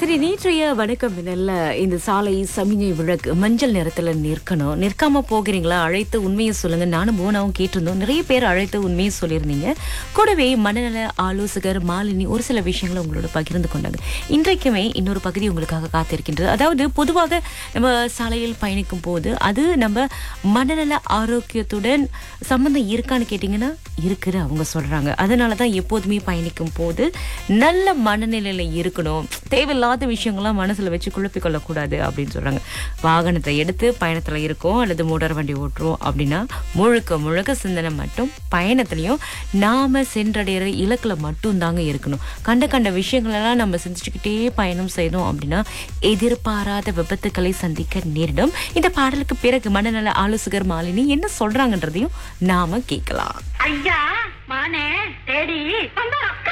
சரி நேற்றைய வணக்கம் மின்னல்ல இந்த சாலை சமிஞ்சை விளக்கு மஞ்சள் நிறத்துல நிற்கணும் நிற்காம போகிறீங்களா அழைத்து உண்மையை சொல்லுங்க நானும் போனாவும் கேட்டிருந்தோம் நிறைய பேர் அழைத்து உண்மையை சொல்லியிருந்தீங்க கூடவே மனநல ஆலோசகர் மாலினி ஒரு சில விஷயங்களை உங்களோட பகிர்ந்து கொண்டாங்க இன்றைக்குமே இன்னொரு பகுதி உங்களுக்காக காத்திருக்கின்றது அதாவது பொதுவாக நம்ம சாலையில் பயணிக்கும் போது அது நம்ம மனநல ஆரோக்கியத்துடன் சம்பந்தம் இருக்கான்னு கேட்டிங்கன்னா இருக்குது அவங்க சொல்றாங்க அதனால தான் எப்போதுமே பயணிக்கும் போது நல்ல மனநிலையில இருக்கணும் தேவையில்லாத விஷயங்கள்லாம் மனசுல வச்சு குழப்பிக் கொள்ளக்கூடாது அப்படின்னு சொல்றாங்க வாகனத்தை எடுத்து பயணத்துல இருக்கோம் அல்லது மோட்டார் வண்டி ஓட்டுறோம் அப்படின்னா முழுக்க முழுக்க சிந்தனை மட்டும் பயணத்திலையும் நாம சென்றடைகிற இலக்குல மட்டும் தாங்க இருக்கணும் கண்ட கண்ட விஷயங்களெல்லாம் நம்ம சிந்திச்சுக்கிட்டே பயணம் செய்தோம் அப்படின்னா எதிர்பாராத விபத்துக்களை சந்திக்க நேரிடும் இந்த பாடலுக்கு பிறகு மனநல ஆலோசகர் மாலினி என்ன சொல்றாங்கன்றதையும் நாம கேட்கலாம் ஐயா மானே தேடி வந்தாரா